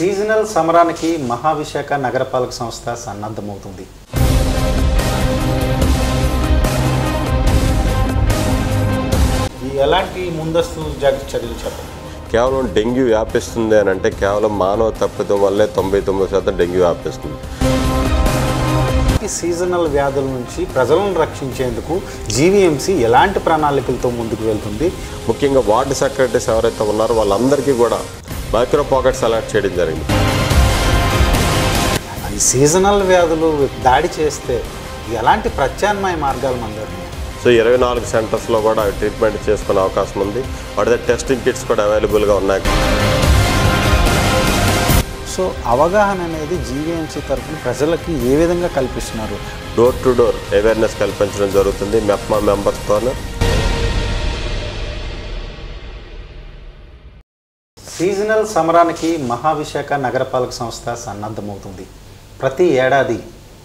Seasonal సమరానికి మహావిశాఖ నగరపాలక సంస్థ సన్నద్ధమవుతుంది ఈ ఎలాంటి ముందస్తు జాగ్రత్త చర్యలు చెప్పండి కేవలం డెంగ్యూ వ్యాపిస్తుంది అని అంటే కేవలం మానవ తప్పిదం వల్లే తొంభై తొమ్మిది శాతం డెంగ్యూ వ్యాపిస్తుంది ఈ సీజనల్ వ్యాధుల నుంచి ప్రజలను రక్షించేందుకు జీవీఎంసీ ఎలాంటి ప్రణాళికలతో ముందుకు వెళ్తుంది ముఖ్యంగా వార్డు సెక్రటరీస్ ఎవరైతే ఉన్నారో వాళ్ళందరికీ కూడా మైక్రో పాకెట్స్ అలాట్ చేయడం జరిగింది ఈ సీజనల్ వ్యాధులు దాడి చేస్తే ఎలాంటి ప్రత్యామ్నాయ మార్గాలు మన దగ్గర ఉన్నాయి? సో ఇరవై నాలుగు సెంటర్స్లో కూడా ట్రీట్మెంట్ చేసుకునే అవకాశం ఉంది వాటి టెస్టింగ్ కిట్స్ కూడా అవైలబుల్గా ఉన్నాయి సో అవగాహన అనేది జీవీఎంసీ తరఫున ప్రజలకి ఏ విధంగా కల్పిస్తున్నారు డోర్ టు డోర్ అవేర్నెస్ కల్పించడం జరుగుతుంది మెప్మా మెంబర్స్తోనే సీజనల్ సమరానికి మహావిశాఖ నగరపాలక సంస్థ సన్నద్ధమవుతుంది ప్రతి ఏడాది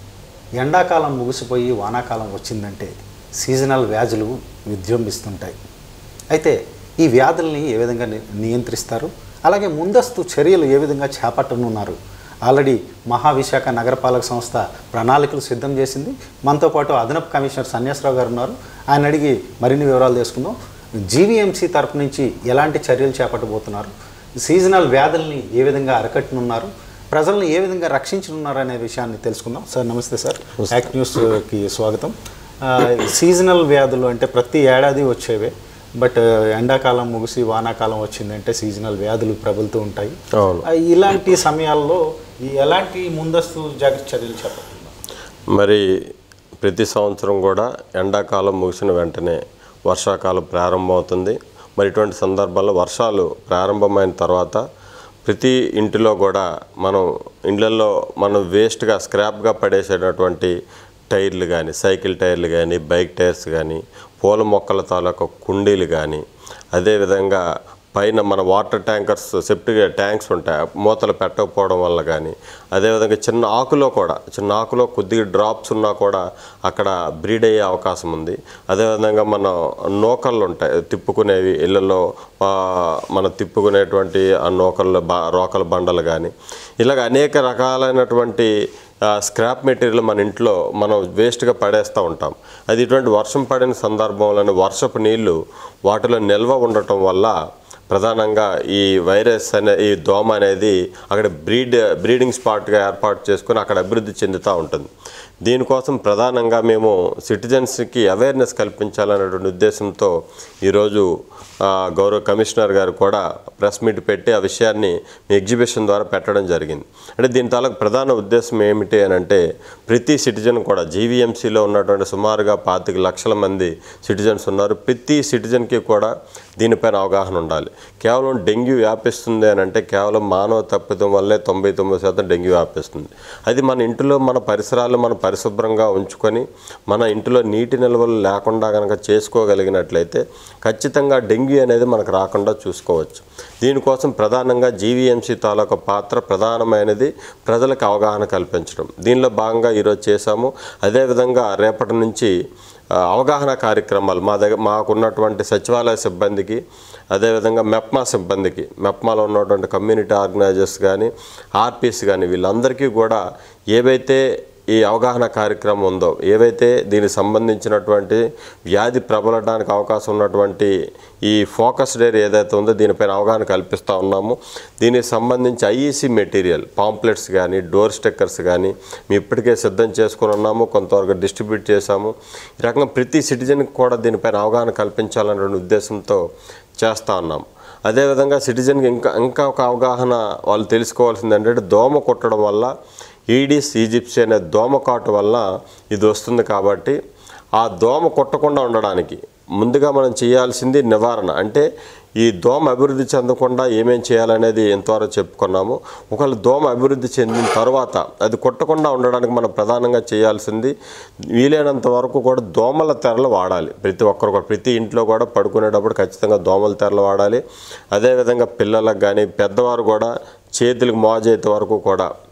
ఎండాకాలం ముగిసిపోయి వానాకాలం వచ్చిందంటే సీజనల్ వ్యాధులు విజృంభిస్తుంటాయి అయితే ఈ వ్యాధుల్ని ఏ విధంగా ని- నియంత్రిస్తారు అలాగే ముందస్తు చర్యలు ఏ విధంగా చేపట్టనున్నారు ఆల్రెడీ మహావిశాఖ నగరపాలక సంస్థ ప్రణాళికలు సిద్ధం చేసింది మనతో పాటు అదనపు కమిషనర్ సన్యాసరావు గారు ఉన్నారు ఆయన అడిగి మరిన్ని వివరాలు తెలుసుకుందాం జీవీఎంసీ తరపు నుంచి ఎలాంటి చర్యలు చేపట్టబోతున్నారు సీజనల్ వ్యాధుల్ని ఏ విధంగా అరికట్టనున్నారు ప్రజలను ఏ విధంగా రక్షించనున్నారు అనే విషయాన్ని తెలుసుకుందాం సార్ నమస్తే సార్ యాక్ట్ న్యూస్కి స్వాగతం ఆ, సీజనల్ వ్యాధులు అంటే ప్రతి ఏడాది వచ్చేవే బట్ ఎండాకాలం ముగిసి వానాకాలం వచ్చిందంటే సీజనల్ వ్యాధులు ప్రబలుతూ ఉంటాయి అవును ఆ, ఇలాంటి సమయాల్లో ఈ ఎలాంటి ముందస్తు జాగ్రత్త చర్యలు చెప్పండి మరి ప్రతి సంవత్సరం కూడా ఎండాకాలం ముగిసిన వెంటనే వర్షాకాలం ప్రారంభమవుతుంది మరి ఇటువంటి సందర్భాల్లో వర్షాలు ప్రారంభమైన తర్వాత ప్రతి ఇంటిలో కూడా మనం ఇండ్లలో మనం వేస్ట్గా స్క్రాప్గా పడేసేటటువంటి టైర్లు కానీ సైకిల్ టైర్లు కానీ బైక్ టైర్స్ కానీ పూల మొక్కల తాలూకా కుండీలు కానీ అదేవిధంగా పైన మన వాటర్ ట్యాంకర్స్ సెప్టిక్ ట్యాంక్స్ ఉంటాయి మూతలు పెట్టకపోవడం వల్ల కానీ అదేవిధంగా చిన్న ఆకులో కూడా చిన్న ఆకులో కొద్దిగా డ్రాప్స్ ఉన్నా కూడా అక్కడ బ్రీడ్ అయ్యే అవకాశం ఉంది అదేవిధంగా మన నూకళ్ళు ఉంటాయి తిప్పుకునేవి ఇళ్ళల్లో ఆ, మనం తిప్పుకునేటువంటి ఆ నూకల్లో బా రోకల బండలు కానీ ఇలాగ అనేక రకాలైనటువంటి ఆ, స్క్రాప్ మెటీరియల్ మన ఇంట్లో మనం వేస్ట్గా పడేస్తూ ఉంటాం అది ఇటువంటి వర్షం పడిన సందర్భంలోనే వర్షపు నీళ్లు వాటిలో నిల్వ ఉండటం వల్ల ప్రధానంగా ఈ వైరస్ అనే ఈ దోమ అనేది అక్కడ బ్రీడ్ బ్రీడింగ్ స్పాట్గా ఏర్పాటు చేసుకుని అక్కడ అభివృద్ధి చెందుతూ ఉంటుంది దీనికోసం ప్రధానంగా మేము సిటిజన్స్కి అవేర్నెస్ కల్పించాలనేటువంటి ఉద్దేశంతో ఈరోజు ఆ, గౌరవ కమిషనర్ గారు కూడా ప్రెస్ మీట్ పెట్టి ఆ విషయాన్ని మీ ఎగ్జిబిషన్ ద్వారా పెట్టడం జరిగింది అంటే దీని తాలూకు ప్రధాన ఉద్దేశం ఏమిటి అని అంటే ప్రతి సిటిజన్ కూడా జీవీఎంసీలో ఉన్నటువంటి సుమారుగా పాతిక లక్షల మంది సిటిజన్స్ ఉన్నారు ప్రతి సిటిజన్కి కూడా దీనిపైన అవగాహన ఉండాలి కేవలం డెంగ్యూ వ్యాపిస్తుంది అని అంటే కేవలం మానవ తప్పిదం వల్లే తొంభై తొమ్మిది శాతం డెంగ్యూ వ్యాపిస్తుంది అది మన ఇంటిలో మన పరిసరాలు మనం పరిశుభ్రంగా ఉంచుకొని మన ఇంటిలో నీటి నిల్వలు లేకుండా కనుక చేసుకోగలిగినట్లయితే ఖచ్చితంగా డెంగ్యూ అనేది మనకు రాకుండా చూసుకోవచ్చు దీనికోసం ప్రధానంగా జీవీఎంసీ తాలూకా పాత్ర ప్రధానమైనది ప్రజలకు అవగాహన కల్పించడం దీనిలో భాగంగా ఈరోజు చేశాము అదేవిధంగా రేపటి నుంచి ఆ, అవగాహన కార్యక్రమాలు మా దగ్గర మాకున్నటువంటి సచివాలయ సిబ్బందికి అదేవిధంగా మెప్మా సిబ్బందికి మెప్మాలో ఉన్నటువంటి కమ్యూనిటీ ఆర్గనైజర్స్ కానీ ఆర్పీస్ కానీ వీళ్ళందరికీ కూడా ఏవైతే ఈ అవగాహన కార్యక్రమం ఉందో ఏవైతే దీనికి సంబంధించినటువంటి వ్యాధి ప్రబలడానికి అవకాశం ఉన్నటువంటి ఈ ఫోకస్డ్ ఏరియా ఏదైతే ఉందో దీనిపైన అవగాహన కల్పిస్తూ ఉన్నాము దీనికి సంబంధించి ఐఈసీ మెటీరియల్ పాంప్లెట్స్ కానీ డోర్ స్టిక్కర్స్ కానీ మేము ఇప్పటికే సిద్ధం చేసుకుని ఉన్నాము కొంతవరకు డిస్ట్రిబ్యూట్ చేశాము ఈ రకంగా ప్రతి సిటిజన్కి కూడా దీనిపైన అవగాహన కల్పించాలనే ఉద్దేశంతో చేస్తూ ఉన్నాము అదేవిధంగా సిటిజన్కి ఇంకా ఇంకా ఒక అవగాహన వాళ్ళు తెలుసుకోవాల్సింది ఏంటంటే దోమ కొట్టడం వల్ల ఈడిస్ ఈజిప్సీ అనే దోమ కాటు వల్ల ఇది వస్తుంది కాబట్టి ఆ దోమ కొట్టకుండా ఉండడానికి ముందుగా మనం చేయాల్సింది నివారణ అంటే ఈ దోమ అభివృద్ధి చెందకుండా ఏమేం చేయాలనేది ఎంతవరకు చెప్పుకున్నాము ఒకవేళ దోమ అభివృద్ధి చెందిన తర్వాత అది కొట్టకుండా ఉండడానికి మనం ప్రధానంగా చేయాల్సింది వీలైనంత వరకు కూడా దోమల తెరలు వాడాలి ప్రతి ఒక్కరు కూడా ప్రతి ఇంట్లో కూడా పడుకునేటప్పుడు ఖచ్చితంగా దోమల తెరలు వాడాలి అదేవిధంగా పిల్లలకు కానీ పెద్దవారు కూడా చేతులకు మోజైతే వరకు కూడా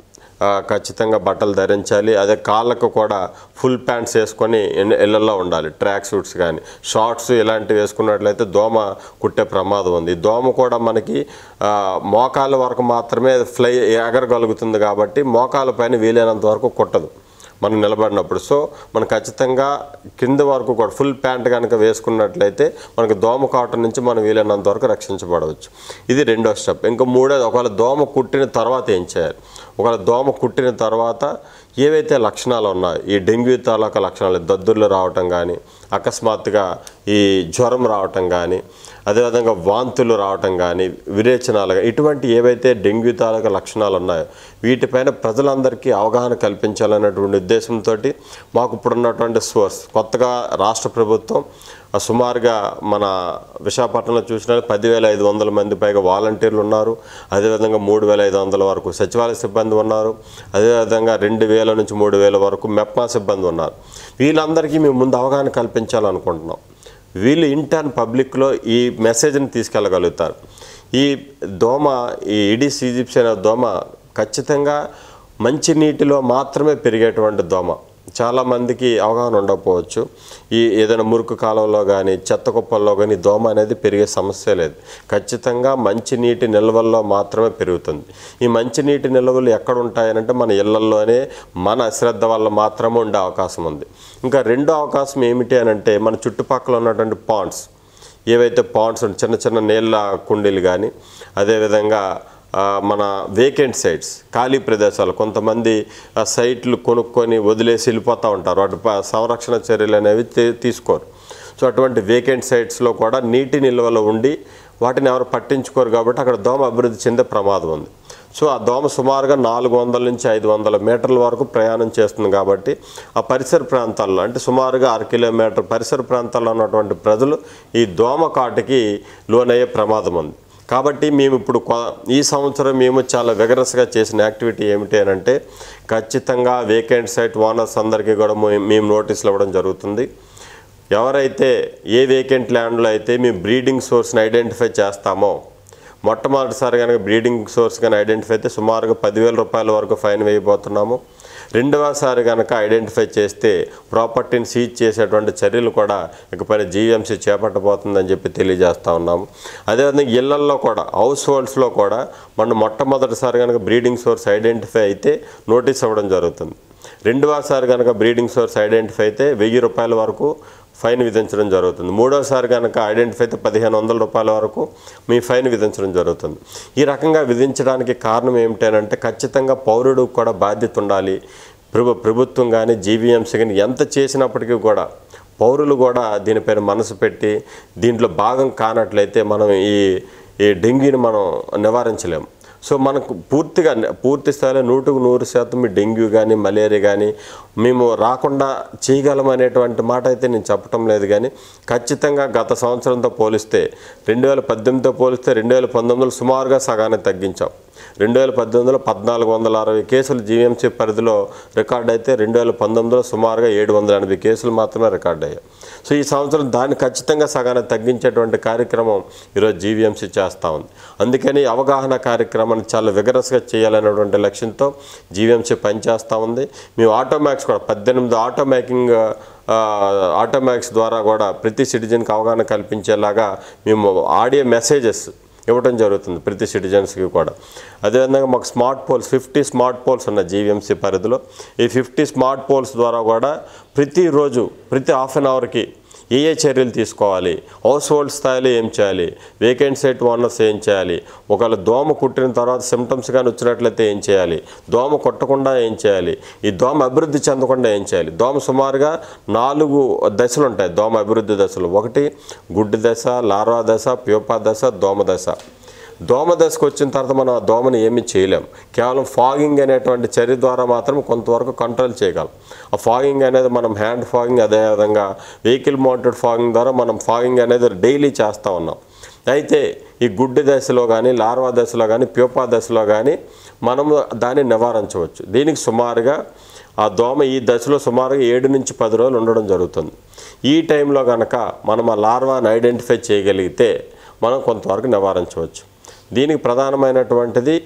ఆ, ఖచ్చితంగా బట్టలు ధరించాలి అదే కాళ్ళకు కూడా ఫుల్ ప్యాంట్స్ వేసుకొని ఇన్- ఇళ్ళల్లో ఉండాలి ట్రాక్ సూట్స్ కానీ షార్ట్స్ ఇలాంటివి వేసుకున్నట్లయితే దోమ కుట్టే ప్రమాదం ఉంది ఈ దోమ కూడా మనకి ఆ, మోకాళ్ళ వరకు మాత్రమే ఫ్లై ఎగరగలుగుతుంది కాబట్టి మోకాళ్ళ పైన వీలైనంత వరకు కుట్టదు మనం నిలబడినప్పుడు సో మనం ఖచ్చితంగా కింద వరకు కూడా ఫుల్ ప్యాంట్ కనుక వేసుకున్నట్లయితే మనకు దోమ కాటన్ నుంచి మనం వీలైనంత వరకు రక్షించబడవచ్చు ఇది రెండో స్టెప్ ఇంకా మూడోది ఒకవేళ దోమ కుట్టిన తర్వాత ఏం చేయాలి ఒకవేళ దోమ కుట్టిన తర్వాత ఏవైతే లక్షణాలు ఉన్నాయో ఈ డెంగ్యూ తాలూకా లక్షణాలు దద్దుర్లు రావటం కానీ అకస్మాత్తుగా ఈ జ్వరం రావటం కానీ అదేవిధంగా వాంతులు రావటం కానీ విరేచనాలు కానీ ఇటువంటి ఏవైతే డెంగ్యూ తాలూకా లక్షణాలు ఉన్నాయో వీటిపైన ప్రజలందరికీ అవగాహన కల్పించాలనేటువంటి ఉద్దేశంతో మాకు ఇప్పుడున్నటువంటి సోర్స్ కొత్తగా రాష్ట్ర ప్రభుత్వం ఆ సుమారుగా మన విశాఖపట్నంలో చూసిన పదివేల ఐదు వందల మంది పైగా వాలంటీర్లు ఉన్నారు అదేవిధంగా మూడు వేల ఐదు వందల వరకు సచివాలయ సిబ్బంది ఉన్నారు అదేవిధంగా రెండు వేల నుంచి మూడు వేల వరకు మెప్మా సిబ్బంది ఉన్నారు వీళ్ళందరికీ మేము ముందు అవగాహన కల్పించాలనుకుంటున్నాం వీళ్ళు ఇంటర్న్ పబ్లిక్లో ఈ మెసేజ్ని తీసుకెళ్ళగలుగుతారు ఈ దోమ ఈ ఇడిస్ ఈజిప్స్ అనే దోమ ఖచ్చితంగా మంచి నీటిలో మాత్రమే పెరిగేటువంటి దోమ చాలామందికి అవగాహన ఉండకపోవచ్చు ఈ ఏదైనా మురుకు కాలంలో కానీ చెత్త కుప్పల్లో కానీ దోమ అనేది పెరిగే సమస్య లేదు ఖచ్చితంగా మంచినీటి నిల్వల్లో మాత్రమే పెరుగుతుంది ఈ మంచినీటి నిల్వలు ఎక్కడ ఉంటాయనంటే మన ఇళ్లల్లోనే మన అశ్రద్ధ వల్ల మాత్రమే ఉండే అవకాశం ఉంది ఇంకా రెండో అవకాశం ఏమిటి అని అంటే మన చుట్టుపక్కల ఉన్నటువంటి పాండ్స్ ఏవైతే పాండ్స్ ఉంటాయి, చిన్న చిన్న నీళ్ళ కుండీలు కానీ అదేవిధంగా ఆ, మన వేకెంట్ సైట్స్ ఖాళీ ప్రదేశాలు కొంతమంది ఆ సైట్లు కొనుక్కొని వదిలేసి వెళ్ళిపోతూ ఉంటారు వాటి ప- సంరక్షణ చర్యలు అనేవి తీ- తీసుకోరు సో అటువంటి వేకెంట్ సైట్స్లో కూడా నీటి నిల్వలో ఉండి వాటిని ఎవరు పట్టించుకోరు కాబట్టి అక్కడ దోమ అభివృద్ధి చెందే ప్రమాదం ఉంది సో ఆ దోమ సుమారుగా నాలుగు వందల నుంచి ఐదు వందల మీటర్ల వరకు ప్రయాణం చేస్తుంది కాబట్టి ఆ పరిసర ప్రాంతాల్లో అంటే సుమారుగా అర కిలోమీటర్ పరిసర ప్రాంతాల్లో ఉన్నటువంటి ప్రజలు ఈ దోమ కాటుకి లోనయ్యే ప్రమాదం ఉంది కాబట్టి మేము ఇప్పుడు కొ- ఈ సంవత్సరం మేము చాలా విగరస్గా చేసిన యాక్టివిటీ ఏమిటి అని అంటే ఖచ్చితంగా వేకెంట్ సైట్ ఓనర్స్ అందరికీ కూడా మే- మేము నోటీసులు ఇవ్వడం జరుగుతుంది ఎవరైతే ఏ వేకెంట్ ల్యాండ్లో అయితే మేము బ్రీడింగ్ సోర్స్ని ఐడెంటిఫై చేస్తామో మొట్టమొదటిసారి కనుక బ్రీడింగ్ సోర్స్ కానీ ఐడెంటిఫై అయితే సుమారుగా పదివేల రూపాయల వరకు ఫైన్ వేయబోతున్నాము రెండవసారి కనుక ఐడెంటిఫై చేస్తే ప్రాపర్టీని సీజ్ చేసేటువంటి చర్యలు కూడా ఇకపైన జీవీఎంసీ చేపట్టబోతుందని చెప్పి తెలియజేస్తా ఉన్నాము అదేవిధంగా ఇళ్లల్లో కూడా హౌస్ హోల్డ్స్లో కూడా మనం మొట్టమొదటిసారి కనుక బ్రీడింగ్ సోర్స్ ఐడెంటిఫై అయితే నోటీస్ ఇవ్వడం జరుగుతుంది రెండవసారి కనుక బ్రీడింగ్ సోర్స్ ఐడెంటిఫై అయితే వెయ్యి రూపాయల వరకు ఫైన్ విధించడం జరుగుతుంది మూడోసారి కనుక ఐడెంటిఫై అయితే పదిహేను వందల రూపాయల వరకు మీ ఫైన్ విధించడం జరుగుతుంది ఈ రకంగా విధించడానికి కారణం ఏమిటంటే ఖచ్చితంగా పౌరుడు కూడా బాధ్యత ఉండాలి ప్రభు ప్రభుత్వం కానీ జీవీఎంసీ కానీ ఎంత చేసినప్పటికీ కూడా పౌరులు కూడా దీనిపైన మనసు పెట్టి దీంట్లో భాగం కానట్లయితే మనం ఈ ఈ డెంగ్యూని మనం నివారించలేము సో మనకు పూర్తిగా పూర్తి స్థాయిలో నూటుకు నూరు శాతం ఈ డెంగ్యూ కానీ మలేరియా కానీ మేము రాకుండా చేయగలం అనేటువంటి మాట అయితే నేను చెప్పటం లేదు కానీ ఖచ్చితంగా గత సంవత్సరంతో పోలిస్తే రెండు వేల పద్దెనిమిదితో పోలిస్తే రెండు వేల పంతొమ్మిదిలో సుమారుగా సగాన్ని తగ్గించాం రెండు వేల పద్దెనిమిదిలో పద్నాలుగు వందల అరవై కేసులు జీవీఎంసీ పరిధిలో రికార్డ్ అయితే రెండు వేల పంతొమ్మిదిలో సుమారుగా ఏడు వందల ఎనభై కేసులు మాత్రమే రికార్డ్ అయ్యాయి సో ఈ సంవత్సరం దాన్ని ఖచ్చితంగా సగాన్ని తగ్గించేటువంటి కార్యక్రమం ఈరోజు జీవీఎంసీ చేస్తూ ఉంది అందుకని అవగాహన కార్యక్రమాన్ని చాలా విగరస్గా చేయాలనేటువంటి లక్ష్యంతో జీవీఎంసీ పనిచేస్తూ ఉంది మేము ఆటోమ్యాక్స్ కూడా పద్దెనిమిది ఆటో మేకింగ్ ఆటోమ్యాక్స్ ద్వారా కూడా ప్రతి సిటిజన్కి అవగాహన కల్పించేలాగా మేము ఆడియో మెసేజెస్ ఇవ్వడం జరుగుతుంది ప్రతి సిటిజన్స్కి కూడా అదేవిధంగా మాకు smart poles fifty smart poles ఉన్నాయి జీవీఎంసీ పరిధిలో ఈ ఫిఫ్టీ స్మార్ట్ పోల్స్ ద్వారా కూడా ప్రతిరోజు ప్రతి హాఫ్ అన్ అవర్కి ఏ ఏ చర్యలు తీసుకోవాలి హౌస్ హోల్డ్ స్థాయిలో ఏం చేయాలి వేకెంట్ సైట్ ఓనర్స్ ఏం చేయాలి ఒకవేళ దోమ కుట్టిన తర్వాత సిమ్టమ్స్ కానీ వచ్చినట్లయితే ఏం చేయాలి దోమ కొట్టకుండా ఏం చేయాలి ఈ దోమ అభివృద్ధి చెందకుండా ఏం చేయాలి దోమ సుమారుగా నాలుగు దశలు ఉంటాయి దోమ అభివృద్ధి దశలు ఒకటి గుడ్డి దశ లార్వా దశ ప్యూపా దశ దోమ దశ దోమ దశకు వచ్చిన తర్వాత మనం ఆ దోమని ఏమీ చేయలేం కేవలం ఫాగింగ్ అనేటువంటి చర్య ద్వారా మాత్రం కొంతవరకు కంట్రోల్ చేయగలం ఆ ఫాగింగ్ అనేది మనం హ్యాండ్ ఫాగింగ్ అదేవిధంగా వెహికల్ మౌంటెడ్ ఫాగింగ్ ద్వారా మనం ఫాగింగ్ అనేది డైలీ చేస్తూ ఉన్నాం అయితే ఈ గుడ్డి దశలో కానీ లార్వా దశలో కానీ ప్యూపా దశలో కానీ మనము దాన్ని నివారించవచ్చు దీనికి సుమారుగా ఆ దోమ ఈ దశలో సుమారుగా ఏడు నుంచి పది రోజులు ఉండడం జరుగుతుంది ఈ టైంలో కనుక మనం ఆ లార్వాని ఐడెంటిఫై చేయగలిగితే మనం కొంతవరకు నివారించవచ్చు దీనికి ప్రధానమైనటువంటిది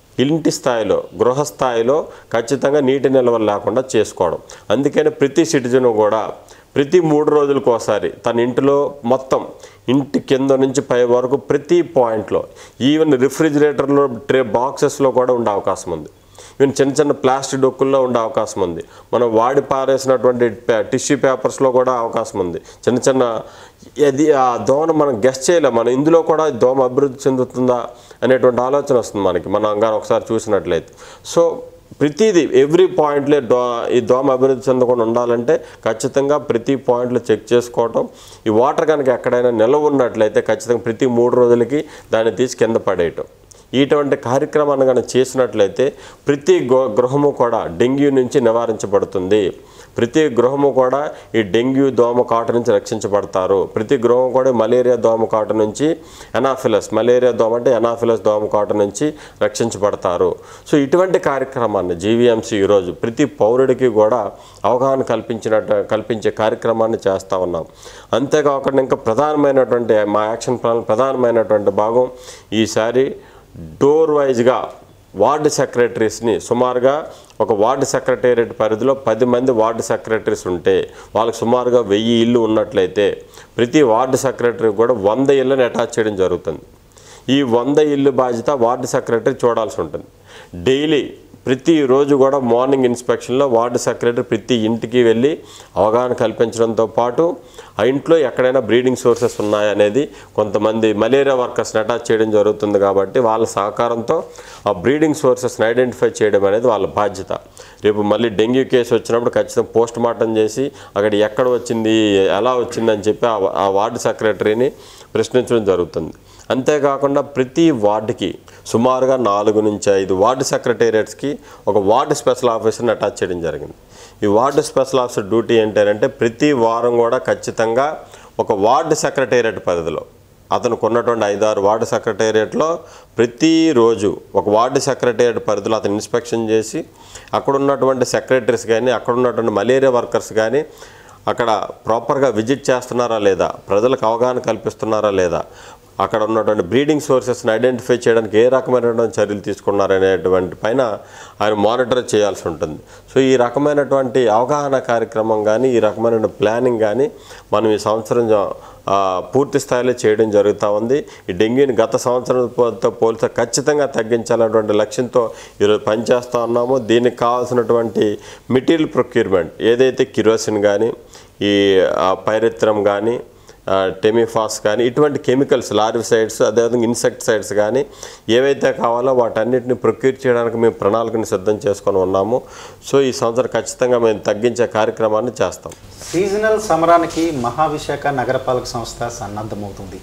ఇంటి స్థాయిలో గృహ స్థాయిలో ఖచ్చితంగా నీటి నిల్వలు లేకుండా చేసుకోవడం అందుకని ప్రతి సిటిజన్ కూడా ప్రతి మూడు రోజులకు ఒకసారి తన ఇంటిలో మొత్తం ఇంటి కింద నుంచి పై వరకు ప్రతి పాయింట్లో ఈవెన్ రిఫ్రిజిరేటర్లో ట్రే బాక్సెస్లో కూడా ఉండే అవకాశం ఉంది ఈవెన్ చిన్న చిన్న ప్లాస్టిక్ డొక్కుల్లో ఉండే అవకాశం ఉంది మనం వాడి పారేసినటువంటి పే- టిష్యూ పేపర్స్లో కూడా అవకాశం ఉంది చిన్న చిన్న అది ఆ దోమను మనం గెస్ట్ చేయలేం మనం ఇందులో కూడా ఈ దోమ అభివృద్ధి చెందుతుందా అనేటువంటి ఆలోచన వస్తుంది మనకి మనం అంగారు ఒకసారి చూసినట్లయితే సో ప్రతిదీ ఎవ్రీ పాయింట్లో దో ఈ దోమ అభివృద్ధి చెందకుండా ఉండాలంటే ఖచ్చితంగా ప్రతి పాయింట్లో చెక్ చేసుకోవటం ఈ వాటర్ కనుక ఎక్కడైనా నిల్వ ఉన్నట్లయితే ఖచ్చితంగా ప్రతి మూడు రోజులకి దాన్ని తీసి కింద పడేయటం ఇటువంటి కార్యక్రమాన్ని కనుక చేసినట్లయితే ప్రతి గృ- గృహము కూడా డెంగ్యూ నుంచి నివారించబడుతుంది ప్రతి గృహము కూడా ఈ డెంగ్యూ దోమ కాటు నుంచి రక్షించబడతారు ప్రతి గృహం కూడా మలేరియా దోమ కాటు నుంచి ఎనాఫిలస్ మలేరియా దోమ అంటే ఎనాఫిలస్ దోమ కాటు నుంచి రక్షించబడతారు సో ఇటువంటి కార్యక్రమాన్ని జీవీఎంసీ ఈరోజు ప్రతి పౌరుడికి కూడా అవగాహన కల్పించినట్టు కల్పించే కార్యక్రమాన్ని చేస్తూ ఉన్నాం అంతేకాకుండా ఇంకా ప్రధానమైనటువంటి మా యాక్షన్ ప్లాన్ ప్రధానమైనటువంటి భాగం ఈసారి డోర్ వైజ్గా వార్డు సెక్రటరీస్ని సుమారుగా ఒక వార్డు సెక్రటేరియట్ పరిధిలో పది మంది వార్డు సెక్రటరీస్ ఉంటే వాళ్ళకి సుమారుగా వెయ్యి ఇల్లు ఉన్నట్లయితే ప్రతి వార్డు సెక్రటరీ కూడా వంద ఇళ్ళని అటాచ్ చేయడం జరుగుతుంది ఈ వంద ఇల్లు బాధ్యత వార్డు సెక్రటరీ చూడాల్సి ఉంటుంది డైలీ ప్రతిరోజు కూడా మార్నింగ్ ఇన్స్పెక్షన్లో వార్డు సెక్రటరీ ప్రతి ఇంటికి వెళ్ళి అవగాహన కల్పించడంతో పాటు ఆ ఇంట్లో ఎక్కడైనా బ్రీడింగ్ సోర్సెస్ ఉన్నాయనేది కొంతమంది మలేరియా వర్కర్స్ని అటాచ్ చేయడం జరుగుతుంది కాబట్టి వాళ్ళ సహకారంతో ఆ బ్రీడింగ్ సోర్సెస్ని ఐడెంటిఫై చేయడం అనేది వాళ్ళ బాధ్యత రేపు మళ్ళీ డెంగ్యూ కేసు వచ్చినప్పుడు ఖచ్చితంగా పోస్ట్ మార్టం చేసి అక్కడ ఎక్కడ వచ్చింది ఎలా వచ్చిందని చెప్పి ఆ- ఆ వార్డు సెక్రటరీని ప్రశ్నించడం జరుగుతుంది అంతేకాకుండా ప్రతి వార్డుకి సుమారుగా నాలుగు నుంచి ఐదు వార్డు సెక్రటేరియట్స్కి ఒక వార్డు స్పెషల్ ఆఫీసర్ని అటాచ్ చేయడం జరిగింది ఈ వార్డు స్పెషల్ ఆఫీసర్ డ్యూటీ ఏంటంటే ప్రతి వారం కూడా ఖచ్చితంగా ఒక వార్డు సెక్రటేరియట్ పరిధిలో అతనికి ఉన్నటువంటి ఐదారు వార్డు సెక్రటేరియట్లో ప్రతిరోజు ఒక వార్డు సెక్రటేరియట్ పరిధిలో అతను ఇన్స్పెక్షన్ చేసి అక్కడ ఉన్నటువంటి సెక్రటరీస్ కానీ అక్కడ ఉన్నటువంటి మలేరియా వర్కర్స్ కానీ అక్కడ ప్రాపర్గా విజిట్ చేస్తున్నారా లేదా ప్రజలకు అవగాహన కల్పిస్తున్నారా లేదా అక్కడ ఉన్నటువంటి బ్రీడింగ్ సోర్సెస్ని ఐడెంటిఫై చేయడానికి ఏ రకమైనటువంటి చర్యలు తీసుకున్నారనేటువంటి పైన ఆయన మానిటర్ చేయాల్సి ఉంటుంది సో ఈ రకమైనటువంటి అవగాహన కార్యక్రమం కానీ ఈ రకమైన ప్లానింగ్ కానీ మనం ఈ సంవత్సరం జ- ఆ, పూర్తి స్థాయిలో చేయడం జరుగుతూ ఉంది ఈ డెంగ్యూని గత సంవత్సరంతో పోలిస్తే ఖచ్చితంగా తగ్గించాలన్నటువంటి లక్ష్యంతో ఈరోజు పనిచేస్తూ ఉన్నాము దీనికి కావాల్సినటువంటి మెటీరియల్ ప్రొక్యూర్మెంట్ ఏదైతే కిరోసిన్ కానీ ఈ పైరిత్రం కానీ ఆ, టెమిఫాస్ కానీ ఇటువంటి కెమికల్స్ లార్విసైడ్స్ అదేవిధంగా ఇన్సెక్టిసైడ్స్ కానీ ఏవైతే కావాలో వాటన్నిటిని ప్రొక్యూర్ చేయడానికి మేము ప్రణాళికను సిద్ధం చేసుకొని ఉన్నాము సో ఈ సంవత్సరం ఖచ్చితంగా మేము తగ్గించే కార్యక్రమాన్ని చేస్తాం సీజనల్ సమరానికి మహావిశాఖ నగరపాలక సంస్థ సన్నద్ధమవుతుంది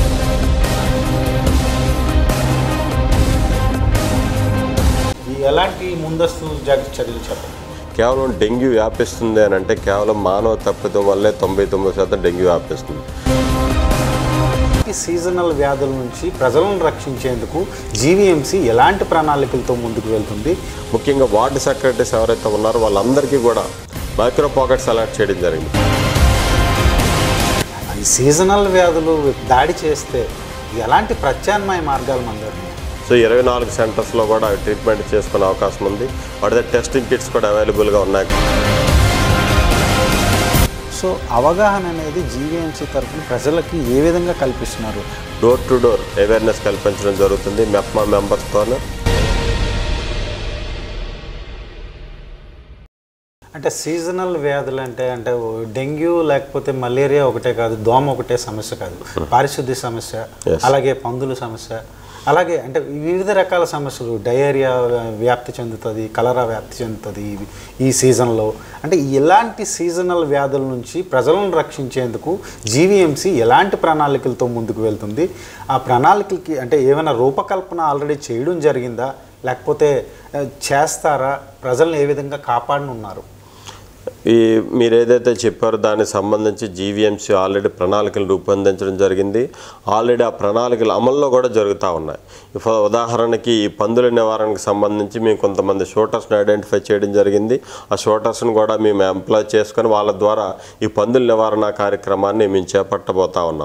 ఈ ఎలాంటి ముందస్తు జాగ్రత్త చర్యలు చెప్పండి కేవలం డెంగ్యూ వ్యాపిస్తుంది అని అంటే కేవలం మానవ తప్పిదం వల్లే తొంభై తొమ్మిది శాతం డెంగ్యూ వ్యాపిస్తుంది ఈ సీజనల్ వ్యాధుల నుంచి ప్రజలను రక్షించేందుకు జీవీఎంసీ ఎలాంటి ప్రణాళికలతో ముందుకు వెళ్తుంది ముఖ్యంగా వార్డు సెక్రటరీస్ ఎవరైతే ఉన్నారో వాళ్ళందరికీ కూడా మైక్రో పాకెట్స్ అలర్ట్ చేయడం జరిగింది ఈ సీజనల్ వ్యాధులు దాడి చేస్తే ఎలాంటి ప్రత్యామ్నాయ మార్గాలు మన దగ్గర ఉన్నాయి? సో ఇరవై నాలుగు సెంటర్స్లో కూడా ట్రీట్మెంట్ చేసుకునే అవకాశం ఉంది వాటి దగ్గర టెస్టింగ్ కిట్స్ కూడా అవైలబుల్గా ఉన్నాయి సో అవగాహన అనేది జీవీఎంసీ తరఫున ప్రజలకి ఏ విధంగా కల్పిస్తున్నారు డోర్ టు డోర్ అవేర్నెస్ కల్పించడం జరుగుతుంది మెప్మా మెంబర్స్తోనే అంటే సీజనల్ వ్యాధులు అంటే అంటే ఓ డెంగ్యూ లేకపోతే మలేరియా ఒకటే కాదు దోమ ఒకటే సమస్య కాదు పారిశుద్ధ్య సమస్య Yes. అలాగే పందుల సమస్య అలాగే అంటే వివిధ రకాల సమస్యలు డయేరియా వ్యాప్తి చెందుతుంది కలరా వ్యాప్తి చెందుతుంది ఇవి- ఈ సీజన్లో అంటే ఎలాంటి సీజనల్ వ్యాధుల నుంచి ప్రజలను రక్షించేందుకు జీవీఎంసీ ఎలాంటి ప్రణాళికలతో ముందుకు వెళ్తుంది ఆ ప్రణాళికలకి అంటే ఏమైనా రూపకల్పన ఆల్రెడీ చేయడం జరిగిందా లేకపోతే ఆ, చేస్తారా ప్రజలను ఏ విధంగా కాపాడనున్నారు ఈ మీరు ఏదైతే చెప్పారో దానికి సంబంధించి జీవీఎంసీ ఆల్రెడీ ప్రణాళికలు రూపొందించడం జరిగింది ఆల్రెడీ ఆ ప్రణాళికలు అమల్లో కూడా జరుగుతూ ఉన్నాయి ఇఫ- ఉదాహరణకి ఈ పందుల నివారణకు సంబంధించి మేము కొంతమంది షూటర్స్ని ఐడెంటిఫై చేయడం జరిగింది ఆ షూటర్స్ని కూడా మేము ఎంప్లాయ్ చేసుకొని వాళ్ళ ద్వారా ఈ పందుల నివారణ కార్యక్రమాన్ని మేము చేపట్టబోతా ఉన్నాం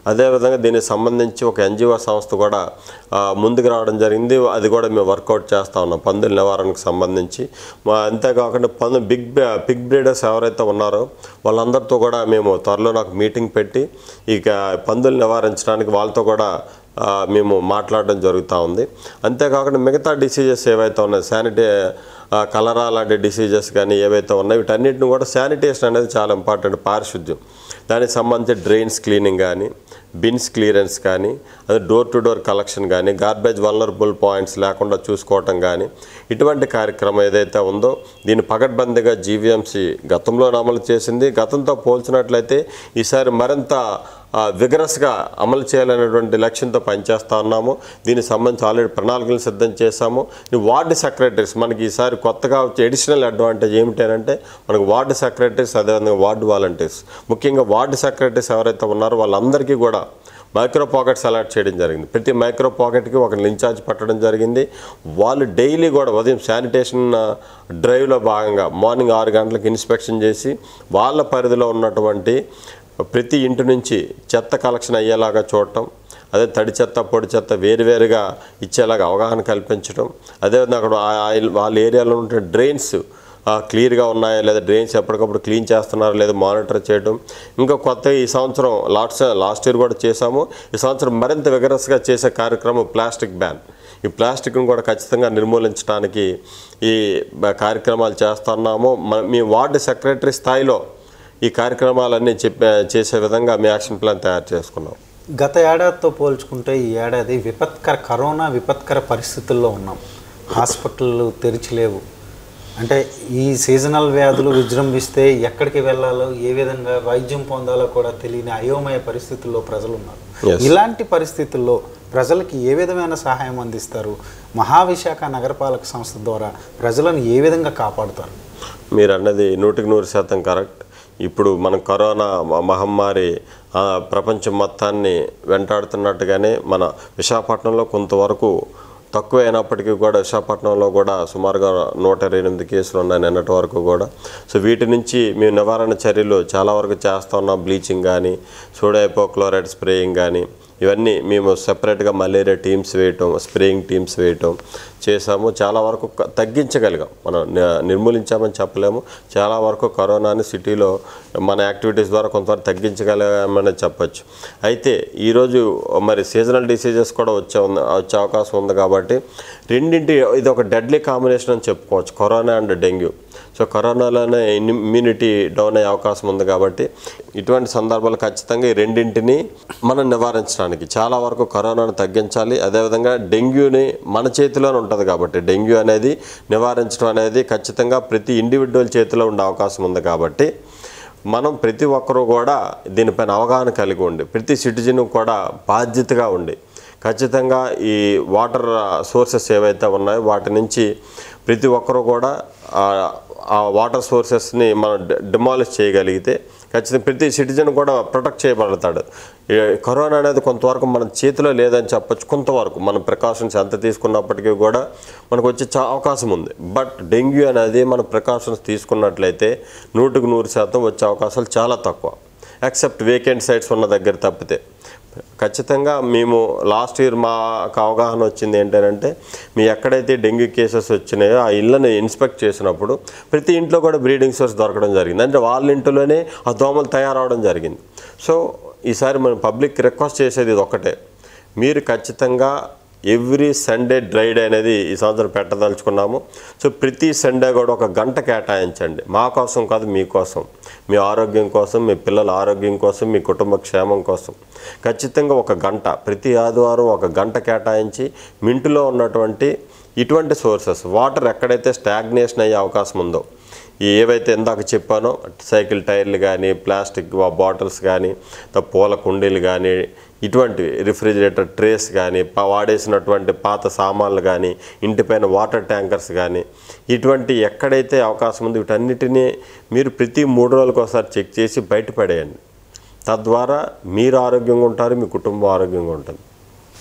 అదేవిధంగా దీనికి సంబంధించి ఒక ఎన్జిఓ సంస్థ కూడా ఆ, ముందుకు రావడం జరిగింది అది కూడా మేము వర్కౌట్ చేస్తూ ఉన్నాం పందుల నివారణకు సంబంధించి మా అంతేకాకుండా పందు బిగ్ బ్ర- పిగ్ బ్రీడర్స్ ఎవరైతే ఉన్నారో వాళ్ళందరితో కూడా మేము త్వరలో నాకు మీటింగ్ పెట్టి ఇక పందులు నివారించడానికి వాళ్ళతో కూడా ఆ, మేము మాట్లాడడం జరుగుతూ ఉంది అంతేకాకుండా మిగతా డిసీజెస్ ఏవైతే ఉన్నాయి శానిటే ఆ, కలరా లాంటి డిసీజెస్ కానీ ఏవైతే ఉన్నాయో వీటన్నిటిని కూడా శానిటేషన్ అనేది చాలా ఇంపార్టెంట్ పారిశుద్ధ్యం దానికి సంబంధించి డ్రైన్స్ క్లీనింగ్ కానీ బిన్స్ క్లియరెన్స్ కానీ అది డోర్ టు డోర్ కలెక్షన్ కానీ గార్బేజ్ వల్నరబుల్ పాయింట్స్ లేకుండా చూసుకోవటం కానీ ఇటువంటి కార్యక్రమం ఏదైతే ఉందో దీన్ని పకడ్బందీగా జీవీఎంసీ గతంలో అమలు చేసింది గతంతో పోల్చినట్లయితే ఈసారి మరింత విగరస్గా అమలు చేయాలనేటువంటి లక్ష్యంతో పనిచేస్తూ ఉన్నాము దీనికి సంబంధించి ఆల్రెడీ ప్రణాళికలు సిద్ధం చేశాము ఈ వార్డు సెక్రటరీస్ మనకి ఈసారి కొత్తగా వచ్చే ఎడిషనల్ అడ్వాంటేజ్ ఏమిటంటే మనకు వార్డు సెక్రటరీస్ అదేవిధంగా వార్డు వాలంటీర్స్ ముఖ్యంగా వార్డు సెక్రటరీస్ ఎవరైతే ఉన్నారో వాళ్ళందరికీ కూడా మైక్రో పాకెట్స్ అలాట్ చేయడం జరిగింది ప్రతి మైక్రో పాకెట్కి ఒక ఇన్ఛార్జ్ పెట్టడం జరిగింది వాళ్ళు డైలీ కూడా ఉదయం శానిటేషన్ డ్రైవ్లో భాగంగా మార్నింగ్ ఆరు గంటలకు ఇన్స్పెక్షన్ చేసి వాళ్ళ పరిధిలో ఉన్నటువంటి ప్రతి ఇంటి నుంచి చెత్త కలెక్షన్ అయ్యేలాగా చూడటం అదే తడి చెత్త పొడి చెత్త వేరువేరుగా ఇచ్చేలాగా అవగాహన కల్పించడం అదేవిధంగా అక్కడ ఆ- ఆ- వాళ్ళ ఏరియాలో ఉంటే డ్రైన్స్ క్లియర్గా ఉన్నాయా లేదా డ్రైన్స్ ఎప్పటికప్పుడు క్లీన్ చేస్తున్నారా లేదా మానిటర్ చేయడం ఇంకా కొత్త ఈ సంవత్సరం లాస్ట్ లాస్ట్ ఇయర్ కూడా చేశాము ఈ సంవత్సరం మరింత విగరస్గా చేసే కార్యక్రమం ప్లాస్టిక్ బ్యాన్ ఈ ప్లాస్టిక్ను కూడా ఖచ్చితంగా నిర్మూలించడానికి ఈ బ- కార్యక్రమాలు చేస్తున్నాము మ- మీ వార్డు సెక్రటరీ స్థాయిలో ఈ కార్యక్రమాలన్నీ చెప్పే చేసే విధంగా మీ యాక్షన్ ప్లాన్ తయారు చేసుకున్నాం గత ఏడాదితో పోల్చుకుంటే ఈ ఏడాది విపత్కర కరోనా విపత్కర పరిస్థితుల్లో ఉన్నాం హాస్పిటళ్ళు తెరిచిలేవు అంటే ఈ సీజనల్ వ్యాధులు విజృంభిస్తే ఎక్కడికి వెళ్ళాలో ఏ విధంగా వైద్యం పొందాలో కూడా తెలియని అయోమయ పరిస్థితుల్లో ప్రజలు ఉన్నారు Yes. ఇలాంటి పరిస్థితుల్లో ప్రజలకి ఏ విధమైన సహాయం అందిస్తారు మహావిశాఖ నగరపాలక సంస్థ ద్వారా ప్రజలను ఏ విధంగా కాపాడుతారు మీరు అన్నది నూటికి నూరు శాతం కరెక్ట్ ఇప్పుడు మన కరోనా మ- మహమ్మారి ఆ, ప్రపంచం మొత్తాన్ని వెంటాడుతున్నట్టుగానే మన విశాఖపట్నంలో కొంతవరకు తక్కువ అయినప్పటికీ కూడా విశాఖపట్నంలో కూడా సుమారుగా నూట ఇరవై ఎనిమిది కేసులు ఉన్నాయి నిన్నటి వరకు కూడా సో వీటి నుంచి మేము నివారణ చర్యలు చాలా వరకు చేస్తూ ఉన్నాం బ్లీచింగ్ కానీ సోడాయిపోక్లోరైడ్ స్ప్రేయింగ్ కానీ ఇవన్నీ మేము సెపరేట్గా మలేరియా టీమ్స్ వేయటం స్ప్రేయింగ్ టీమ్స్ వేయటం చేసాము చాలా వరకు క- తగ్గించగలిగాం మనం ని- నిర్మూలించామని చెప్పలేము చాలా వరకు కరోనాని సిటీలో మన యాక్టివిటీస్ ద్వారా కొంతవరకు తగ్గించగలిగామని చెప్పొచ్చు అయితే ఈరోజు మరి సీజనల్ డిసీజెస్ కూడా వచ్చే ఉంది వచ్చే అవకాశం ఉంది కాబట్టి రెండింటి ఇది ఒక డెడ్లీ కాంబినేషన్ అని చెప్పుకోవచ్చు కరోనా అండ్ డెంగ్యూ సో కరోనాలోనే ఇమ్యూనిటీ డౌన్ అయ్యే అవకాశం ఉంది కాబట్టి ఇటువంటి సందర్భాలు ఖచ్చితంగా ఈ రెండింటిని మనం నివారించడానికి చాలా వరకు కరోనాను తగ్గించాలి అదేవిధంగా డెంగ్యూని మన చేతిలోనే ఉంటుంది కాబట్టి డెంగ్యూ అనేది నివారించడం అనేది ఖచ్చితంగా ప్రతి ఇండివిజువల్ చేతిలో ఉండే అవకాశం ఉంది కాబట్టి మనం ప్రతి ఒక్కరూ కూడా దీనిపైన అవగాహన కలిగి ఉండి ప్రతి సిటిజన్ కూడా బాధ్యతగా ఉండి ఖచ్చితంగా ఈ వాటర్ సోర్సెస్ ఏవైతే ఉన్నాయో వాటి నుంచి ప్రతి ఒక్కరూ కూడా ఆ- ఆ వాటర్ సోర్సెస్ని మనం డిమాలిష్ చేయగలిగితే ఖచ్చితంగా ప్రతి సిటిజన్ కూడా ప్రొటెక్ట్ చేయబడతాడు ఈ కరోనా అనేది కొంతవరకు మన చేతిలో లేదని చెప్పొచ్చు కొంతవరకు మనం ప్రికాషన్స్ ఎంత తీసుకున్నప్పటికీ కూడా మనకు వచ్చే చా అవకాశం ఉంది బట్ డెంగ్యూ అనేది మన ప్రికాషన్స్ తీసుకున్నట్లయితే నూటికి నూరు శాతం వచ్చే అవకాశాలు చాలా తక్కువ ఎక్సెప్ట్ వేకెంట్ సైట్స్ ఉన్న దగ్గర తప్పితే ఖచ్చితంగా మేము లాస్ట్ ఇయర్ మాకు అవగాహన వచ్చింది ఏంటంటే మీ ఎక్కడైతే డెంగ్యూ కేసెస్ వచ్చినాయో ఆ ఇళ్ళని ఇన్స్పెక్ట్ చేసినప్పుడు ప్రతి ఇంట్లో కూడా బ్రీడింగ్ సోర్స్ దొరకడం జరిగింది అంటే వాళ్ళ ఇంట్లోనే ఆ దోమలు తయారవడం జరిగింది సో ఈసారి మనం పబ్లిక్ రిక్వెస్ట్ చేసేది ఇది ఒకటే మీరు ఖచ్చితంగా ఎవ్రీ సండే డ్రై డే అనేది ఈ సంవత్సరం పెట్టదలుచుకున్నాము సో ప్రతి సండే కూడా ఒక గంట కేటాయించండి మా కోసం కాదు మీకోసం మీ ఆరోగ్యం కోసం మీ పిల్లల ఆరోగ్యం కోసం మీ కుటుంబ క్షేమం కోసం ఖచ్చితంగా ఒక గంట ప్రతి ఆదివారం ఒక గంట కేటాయించి మీ ఇంటిలో ఉన్నటువంటి ఇటువంటి సోర్సెస్ వాటర్ ఎక్కడైతే స్టాగ్నేషన్ అయ్యే అవకాశం ఉందో ఈ ఏవైతే ఇందాక చెప్పానో సైకిల్ టైర్లు కానీ ప్లాస్టిక్ బాటిల్స్ కానీ త- పూల కుండీలు కానీ ఇటువంటివి రిఫ్రిజిరేటర్ ట్రేస్ కానీ ప- వాడేసినటువంటి పాత సామాన్లు కానీ ఇంటిపైన వాటర్ ట్యాంకర్స్ కానీ ఇటువంటి ఎక్కడైతే అవకాశం ఉందో వీటన్నిటినీ మీరు ప్రతి మూడు రోజులకు ఒకసారి చెక్ చేసి బయటపడేయండి తద్వారా మీరు ఆరోగ్యంగా ఉంటారు మీ కుటుంబం ఆరోగ్యంగా ఉంటుంది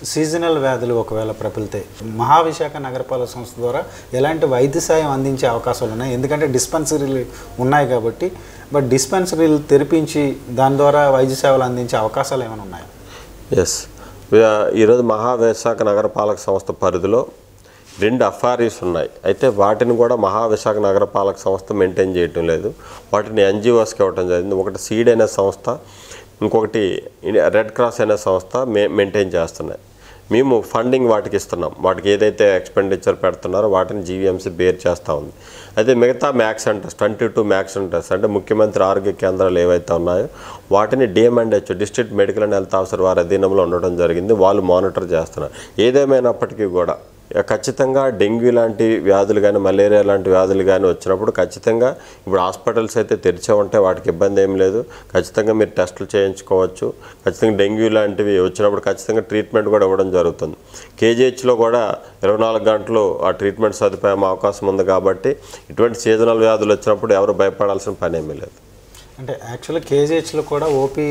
సీజనల్ వ్యాధులు ఒకవేళ ప్రబలితే మహావిశాఖ నగరపాలక సంస్థ ద్వారా ఎలాంటి వైద్య సాయం అందించే అవకాశాలు ఉన్నాయి ఎందుకంటే డిస్పెన్సరీలు ఉన్నాయి కాబట్టి బట్ డిస్పెన్సరీలు తెరిపించి దాని ద్వారా వైద్య సేవలు అందించే అవకాశాలు ఏమైనా ఉన్నాయా ఎస్ ఈరోజు మహావిశాఖ నగరపాలక సంస్థ పరిధిలో రెండు అఫారీస్ ఉన్నాయి అయితే వాటిని కూడా మహావిశాఖ నగరపాలక సంస్థ మెయింటైన్ చేయటం లేదు వాటిని ఎన్జిఓస్కి ఇవ్వటం జరిగింది ఒకటి సీడ్ అనే సంస్థ ఇంకొకటి రెడ్ క్రాస్ అనే సంస్థ మే మెయింటైన్ చేస్తున్నాయి మేము ఫండింగ్ వాటికి ఇస్తున్నాం వాటికి ఏదైతే ఎక్స్పెండిచర్ పెడుతున్నారో వాటిని జీవీఎంసీ బేర్ చేస్తూ ఉంది అయితే మిగతా max centres twenty two max centres అంటే ముఖ్యమంత్రి ఆరోగ్య కేంద్రాలు ఏవైతే ఉన్నాయో వాటిని డిఎంఎండ్హెచ్ district medical and health officer వారి అధీనంలో ఉండడం జరిగింది వాళ్ళు మానిటర్ చేస్తున్నారు ఏదేమైనప్పటికీ కూడా ఖచ్చితంగా డెంగ్యూ లాంటి వ్యాధులు కానీ మలేరియా లాంటి వ్యాధులు కానీ వచ్చినప్పుడు ఖచ్చితంగా ఇప్పుడు హాస్పిటల్స్ అయితే తెరిచే ఉంటాయి వాటికి ఇబ్బంది ఏం లేదు ఖచ్చితంగా మీరు టెస్టులు చేయించుకోవచ్చు ఖచ్చితంగా డెంగ్యూ లాంటివి వచ్చినప్పుడు ఖచ్చితంగా ట్రీట్మెంట్ కూడా ఇవ్వడం జరుగుతుంది కేజీహెచ్లో కూడా ఇరవై నాలుగు గంటలు ఆ ట్రీట్మెంట్ సదుపాయం అవకాశం ఉంది కాబట్టి ఇటువంటి సీజనల్ వ్యాధులు వచ్చినప్పుడు ఎవరు భయపడాల్సిన పని ఏమీ లేదు అంటే యాక్చువల్గా కేజీహెచ్లో కూడా ఓపీ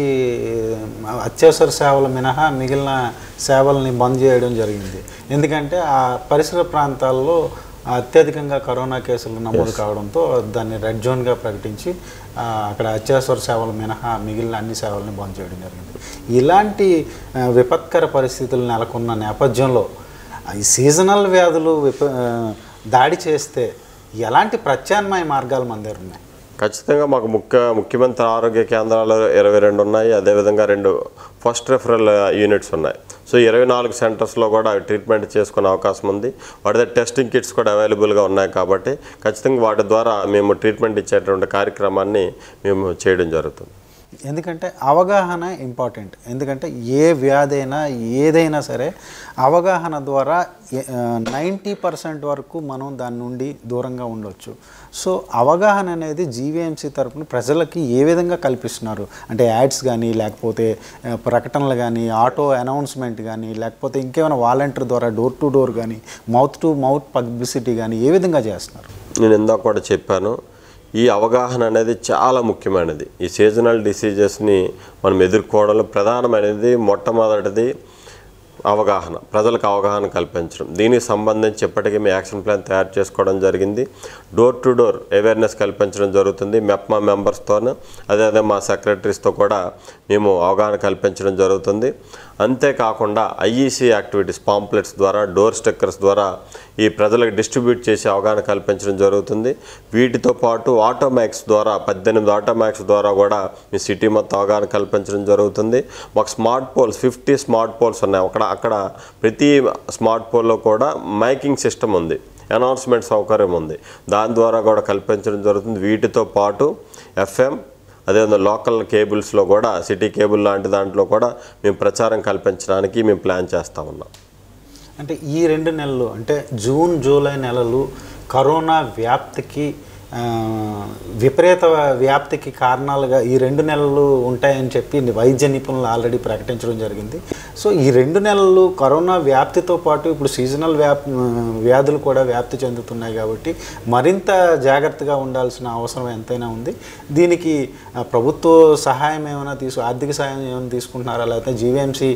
అత్యవసర సేవలు మినహా మిగిలిన సేవల్ని బంద్ చేయడం జరిగింది ఎందుకంటే ఆ పరిసర ప్రాంతాల్లో అత్యధికంగా కరోనా కేసులు నమోదు కావడంతో దాన్ని రెడ్ జోన్గా ప్రకటించి ఆ, అక్కడ అత్యవసర సేవలు మినహా మిగిలిన అన్ని సేవల్ని బంద్ చేయడం జరిగింది ఇలాంటి ఆ, విపత్కర పరిస్థితులు నెలకొన్న నేపథ్యంలో ఆ, ఈ సీజనల్ వ్యాధులు విప ఆ, దాడి చేస్తే ఎలాంటి ప్రత్యామ్నాయ మార్గాలు మన దగ్గర ఉన్నాయి ఖచ్చితంగా మాకు ముఖ్య ముఖ్యమంత్రి ఆరోగ్య కేంద్రాలు ఇరవై రెండు ఉన్నాయి అదేవిధంగా రెండు ఫస్ట్ రెఫరల్ యూనిట్స్ ఉన్నాయి సో ఇరవై నాలుగు సెంటర్స్లో కూడా అవి ట్రీట్మెంట్ చేసుకునే అవకాశం ఉంది వాటి దగ్గర టెస్టింగ్ కిట్స్ కూడా అవైలబుల్గా ఉన్నాయి కాబట్టి ఖచ్చితంగా వాటి ద్వారా మేము ట్రీట్మెంట్ ఇచ్చేటువంటి కార్యక్రమాన్ని మేము చేయడం జరుగుతుంది ఎందుకంటే అవగాహన ఇంపార్టెంట్ ఎందుకంటే ఏ వ్యాధి అయినా ఏదైనా సరే అవగాహన ద్వారా నైంటీ పర్సెంట్ వరకు మనం దాని నుండి దూరంగా ఉండొచ్చు సో అవగాహన అనేది జీవీఎంసీ తరపున ప్రజలకి ఏ విధంగా కల్పిస్తున్నారు అంటే యాడ్స్ కానీ లేకపోతే ఆ, ప్రకటనలు కానీ ఆటో అనౌన్స్మెంట్ కానీ లేకపోతే ఇంకేమైనా వాలంటీర్ ద్వారా డోర్ టు డోర్ కానీ మౌత్ టు మౌత్ పబ్లిసిటీ కానీ ఏ విధంగా చేస్తున్నారు నేను ఇందాక కూడా చెప్పాను ఈ అవగాహన అనేది చాలా ముఖ్యమైనది ఈ సీజనల్ డిసీజెస్ని మనం ఎదుర్కోవడంలో ప్రధానమైనది మొట్టమొదటిది అవగాహన ప్రజలకు అవగాహన కల్పించడం దీనికి సంబంధించి ఇప్పటికీ మేము యాక్షన్ ప్లాన్ తయారు చేసుకోవడం జరిగింది డోర్ టు డోర్ అవేర్నెస్ కల్పించడం జరుగుతుంది మెప్మా మెంబర్స్తోనూ అదేవిధంగా మా సెక్రటరీస్తో కూడా మేము అవగాహన కల్పించడం జరుగుతుంది అంతేకాకుండా ఐఈసీ యాక్టివిటీస్ పాంప్లెట్స్ ద్వారా డోర్ స్టిక్కర్స్ ద్వారా ఈ ప్రజలకు డిస్ట్రిబ్యూట్ చేసి అవగాహన కల్పించడం జరుగుతుంది వీటితో పాటు ఆటోమ్యాక్స్ ద్వారా పద్దెనిమిది ఆటోమ్యాక్స్ ద్వారా కూడా మీ సిటీ మొత్తం అవగాహన కల్పించడం జరుగుతుంది మాకు smart poles fifty smart poles ఉన్నాయి అక్కడ అక్కడ ప్రతి స్మార్ట్ పోల్లో కూడా మైకింగ్ సిస్టమ్ ఉంది అనౌన్స్మెంట్ సౌకర్యం ఉంది దాని ద్వారా కూడా కల్పించడం జరుగుతుంది వీటితో పాటు ఎఫ్ఎం అదేవిధంగా లోకల్ కేబుల్స్లో కూడా సిటీ కేబుల్ లాంటి దాంట్లో కూడా మేము ప్రచారం కల్పించడానికి మేము ప్లాన్ చేస్తూ ఉన్నాం అంటే ఈ రెండు నెలలు అంటే జూన్ జూలై నెలలు కరోనా వ్యాప్తికి ఆ, విపరీత వ్యాప్తికి కారణాలుగా ఈ రెండు నెలలు ఉంటాయని చెప్పి వైద్య నిపుణులు ఆల్రెడీ ప్రకటించడం జరిగింది సో ఈ రెండు నెలలు కరోనా వ్యాప్తితో పాటు ఇప్పుడు సీజనల్ వ్యాప్ వ్యాధులు కూడా వ్యాప్తి చెందుతున్నాయి కాబట్టి మరింత జాగ్రత్తగా ఉండాల్సిన అవసరం ఎంతైనా ఉంది దీనికి ఆ, ప్రభుత్వ సహాయం ఏమైనా తీసు ఆర్థిక సహాయం ఏమైనా తీసుకుంటున్నారా లేకపోతే జీవీఎంసీ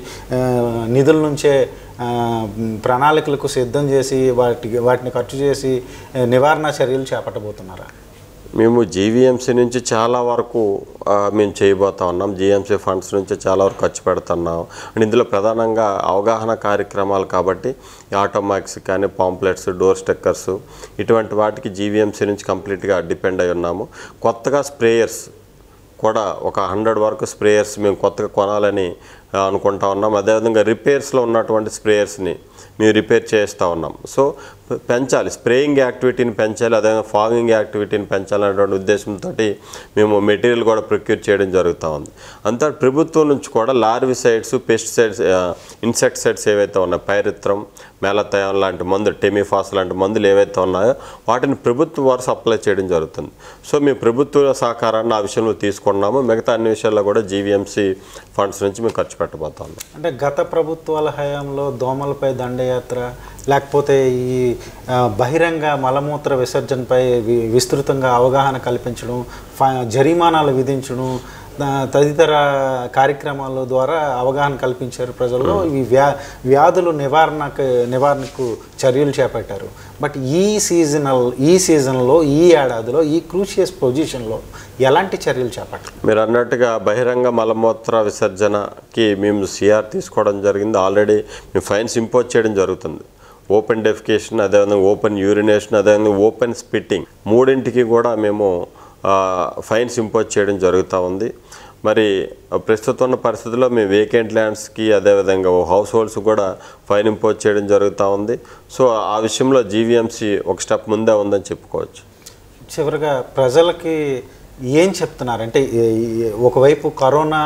నిధుల నుంచే ఆ, ప్రణాళికలకు సిద్ధం చేసి వాటికి వాటిని ఖర్చు చేసి ఆ, నివారణ చర్యలు చేపట్టబోతున్నారా మేము జీవీఎంసీ నుంచి చాలా వరకు ఆ, మేము చేయబోతా ఉన్నాం జీఎంసీ ఫండ్స్ నుంచి చాలా వరకు ఖర్చు పెడుతున్నాం అండ్ ఇందులో ప్రధానంగా అవగాహన కార్యక్రమాలు కాబట్టి ఈ ఆటోమాక్స్ కానీ పాంప్లెట్స్ డోర్ స్టిక్కర్స్ ఇటువంటి వాటికి జీవీఎంసీ నుంచి కంప్లీట్గా డిపెండ్ అయి ఉన్నాము కొత్తగా స్ప్రేయర్స్ కూడా ఒక హండ్రెడ్ వరకు స్ప్రేయర్స్ మేము కొత్తగా కొనాలని ఆ, అనుకుంటా ఉన్నాం అదేవిధంగా రిపేర్స్లో ఉన్నటువంటి స్ప్రేయర్స్ని మేము రిపేర్ చేస్తూ ఉన్నాం సో పె- పెంచాలి స్ప్రేయింగ్ యాక్టివిటీని పెంచాలి అదేవిధంగా ఫాగింగ్ యాక్టివిటీని పెంచాలనేటువంటి ఉద్దేశంతో మేము మెటీరియల్ కూడా ప్రొక్యూర్ చేయడం జరుగుతూ ఉంది అంతా ప్రభుత్వం నుంచి కూడా లార్విసైడ్స్ పెస్టిసైడ్స్ ఇన్సెక్టిసైడ్స్ ఏవైతే ఉన్నాయో పైరిత్రం మేలతయం లాంటి మందులు టెమిఫాస్ లాంటి మందులు ఏవైతే ఉన్నాయో వాటిని ప్రభుత్వం వారు సప్లై చేయడం జరుగుతుంది సో మేము ప్రభుత్వ సహకారాన్ని ఆ విషయంలో తీసుకున్నాము మిగతా అన్ని విషయాల్లో కూడా జీవీఎంసీ ఫండ్స్ నుంచి మేము ఖర్చు పెట్టబోతా ఉన్నాం అంటే గత ప్రభుత్వాల హయాంలో దోమలపై దండయాత్ర లేకపోతే ఈ ఆ, బహిరంగ మలమూత్ర విసర్జనపై వి- విస్తృతంగా అవగాహన కల్పించడం ఫ- జరిమానాలు విధించడం ఆ, తదితర కార్యక్రమాల ద్వారా అవగాహన కల్పించారు ప్రజల్లో ఈ వ్యా వ్యాధులు నివారణకు నివారణకు చర్యలు చేపట్టారు బట్ ఈ సీజనల్ ఈ సీజన్లో ఈ ఏడాదిలో ఈ క్రూషియస్ పొజిషన్లో ఎలాంటి చర్యలు చేపట్టారు మీరు అన్నట్టుగా బహిరంగ మలమూత్ర విసర్జనకి మేము సిఆర్ తీసుకోవడం జరిగింది ఆల్రెడీ మేము ఫైన్స్ ఇంపోజ్ చేయడం జరుగుతుంది ఓపెన్ డెఫికేషన్ అదేవిధంగా ఓపెన్ యూరినేషన్ అదేవిధంగా ఓపెన్ స్పిట్టింగ్ మూడింటికి కూడా మేము ఆ, ఫైన్స్ ఇంపోజ్ చేయడం జరుగుతూ ఉంది మరి ప్రస్తుతం ఉన్న పరిస్థితుల్లో మేము వేకెంట్ ల్యాండ్స్కి అదేవిధంగా హౌస్ హోల్డ్స్ కూడా ఫైన్ ఇంపోజ్ చేయడం జరుగుతూ ఉంది సో ఆ విషయంలో జీవీఎంసీ ఒక స్టెప్ ముందే ఉందని చెప్పుకోవచ్చు చివరిగా ప్రజలకి ఏం చెప్తున్నారు అంటే ఈ- ఈ- ఒకవైపు కరోనా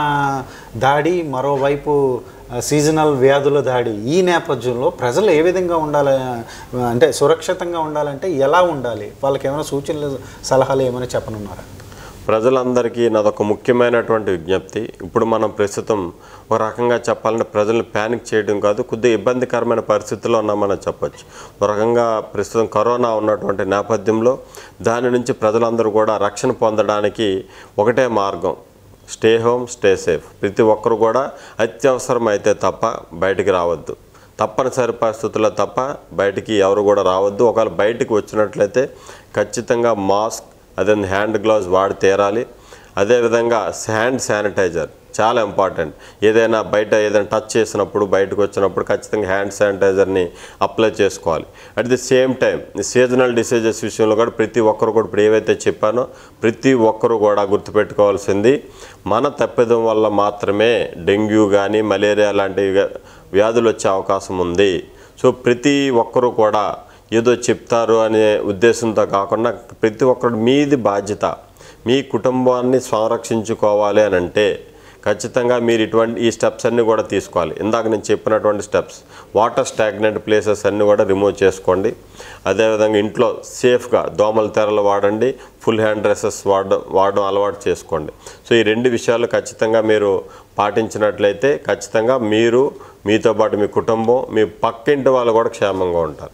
దాడి మరోవైపు ఆ, సీజనల్ వ్యాధుల దాడి ఈ నేపథ్యంలో ప్రజలు ఏ విధంగా ఉండాలి ఆ, అంటే సురక్షితంగా ఉండాలంటే ఎలా ఉండాలి వాళ్ళకి ఏమైనా సూచనలు సలహాలు ఏమైనా చెప్పనున్నారా ప్రజలందరికీ నాదొక ముఖ్యమైనటువంటి విజ్ఞప్తి ఇప్పుడు మనం ప్రస్తుతం ఒక రకంగా చెప్పాలంటే ప్రజల్ని ప్యానిక్ చేయడం కాదు కొద్దిగా ఇబ్బందికరమైన పరిస్థితుల్లో ఉన్నామని చెప్పొచ్చు ఒక రకంగా ప్రస్తుతం కరోనా ఉన్నటువంటి నేపథ్యంలో దాని నుంచి ప్రజలందరూ కూడా రక్షణ పొందడానికి ఒకటే మార్గం స్టే హోమ్ స్టే సేఫ్ ప్రతి ఒక్కరు కూడా అత్యవసరం అయితే తప్ప బయటికి రావద్దు తప్పనిసరి పరిస్థితుల్లో తప్ప బయటికి ఎవరు కూడా రావద్దు ఒకవేళ బయటికి వచ్చినట్లయితే ఖచ్చితంగా మాస్క్ అదే హ్యాండ్ గ్లౌజ్ వాడి తీరాలి అదేవిధంగా హ్యాండ్ శానిటైజర్ చాలా ఇంపార్టెంట్ ఏదైనా బయట ఏదైనా టచ్ చేసినప్పుడు బయటకు వచ్చినప్పుడు ఖచ్చితంగా హ్యాండ్ శానిటైజర్ని అప్లై చేసుకోవాలి at the same time seasonal diseases విషయంలో కూడా ప్రతి ఒక్కరు కూడా ఇప్పుడు ఏవైతే చెప్పానో ప్రతి ఒక్కరు కూడా గుర్తుపెట్టుకోవాల్సింది మన తప్పిదం వల్ల మాత్రమే డెంగ్యూ కానీ మలేరియా లాంటి వ్య- వ్యాధులు వచ్చే అవకాశం ఉంది సో ప్రతి ఒక్కరూ కూడా ఏదో చెప్తారు అనే ఉద్దేశంతో కాకుండా ప్రతి ఒక్కరు మీది బాధ్యత మీ కుటుంబాన్ని సంరక్షించుకోవాలి అని అంటే ఖచ్చితంగా మీరు ఇటువంటి ఈ స్టెప్స్ అన్నీ కూడా తీసుకోవాలి ఇందాక నేను చెప్పినటువంటి స్టెప్స్ వాటర్ స్టాగ్నెంట్ ప్లేసెస్ అన్నీ కూడా రిమూవ్ చేసుకోండి అదేవిధంగా ఇంట్లో సేఫ్గా దోమల తెరలు వాడండి ఫుల్ హ్యాండ్ డ్రెస్సెస్ వాడడం వాడడం అలవాటు చేసుకోండి సో ఈ రెండు విషయాలు ఖచ్చితంగా మీరు పాటించినట్లయితే ఖచ్చితంగా మీరు మీతో పాటు మీ కుటుంబం మీ పక్కింటి వాళ్ళు కూడా క్షేమంగా ఉంటారు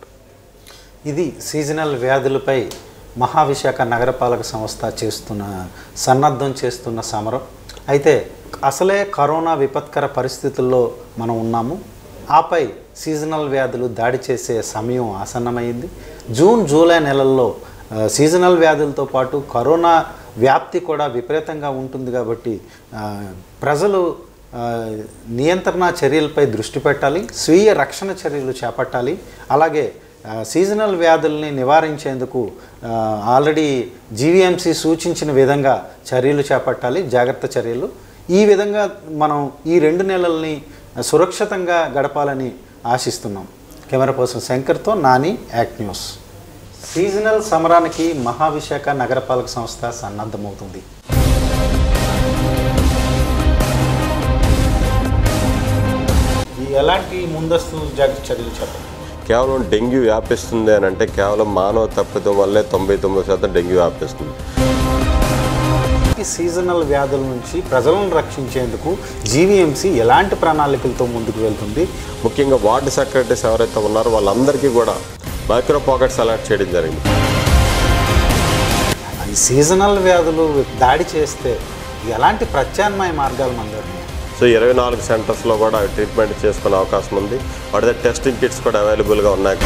ఇది సీజనల్ వ్యాధులపై మహావిశాఖ నగరపాలక సంస్థ చేస్తున్న సన్నద్ధం చేస్తున్న సమరం అయితే అసలే కరోనా విపత్కర పరిస్థితుల్లో మనం ఉన్నాము ఆపై సీజనల్ వ్యాధులు దాడి చేసే సమయం ఆసన్నమైంది జూన్ జూలై నెలల్లో ఆ, సీజనల్ వ్యాధులతో పాటు కరోనా వ్యాప్తి కూడా విపరీతంగా ఉంటుంది కాబట్టి ఆ, ప్రజలు ఆ, నియంత్రణ చర్యలపై దృష్టి పెట్టాలి స్వీయ రక్షణ చర్యలు చేపట్టాలి అలాగే ఆ, సీజనల్ వ్యాధుల్ని నివారించేందుకు ఆ, ఆల్రెడీ జీవీఎంసీ సూచించిన విధంగా చర్యలు చేపట్టాలి జాగ్రత్త చర్యలు ఈ విధంగా మనం ఈ రెండు నెలల్ని సురక్షితంగా గడపాలని ఆశిస్తున్నాం కెమెరా పర్సన్ శంకర్తో నాని యాక్ట్ న్యూస్ సీజనల్ సమరానికి మహావిశాఖ నగరపాలక సంస్థ సన్నద్ధమవుతుంది ఈ ఎలాంటి ముందస్తు జాగ్రత్త చర్యలు చెప్పండి కేవలం డెంగ్యూ వ్యాపిస్తుంది అని అంటే కేవలం మానవ తప్పిదం వల్లే తొంభై తొమ్మిది శాతం డెంగ్యూ వ్యాపిస్తుంది ఈ సీజనల్ వ్యాధుల నుంచి ప్రజలను రక్షించేందుకు జీవీఎంసీ ఎలాంటి ప్రణాళికలతో ముందుకు వెళ్తుంది ముఖ్యంగా వార్డు సెక్రటరీస్ ఎవరైతే ఉన్నారో వాళ్ళందరికీ కూడా మైక్రో పాకెట్స్ అలాట్ చేయడం జరిగింది ఈ సీజనల్ వ్యాధులు దాడి చేస్తే ఎలాంటి ప్రత్యామ్నాయ మార్గాలు మన దగ్గర ఉన్నాయి? సో ఇరవై నాలుగు సెంటర్స్లో కూడా ట్రీట్మెంట్ చేసుకునే అవకాశం ఉంది వాటి టెస్టింగ్ కిట్స్ కూడా అవైలబుల్గా ఉన్నాయి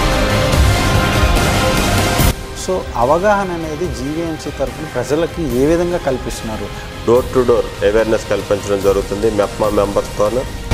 సో అవగాహన అనేది జీవీఎంసీ తరఫున ప్రజలకి ఏ విధంగా కల్పిస్తున్నారు డోర్ టు డోర్ అవేర్నెస్ కల్పించడం జరుగుతుంది మెప్మా మెంబర్స్తోనే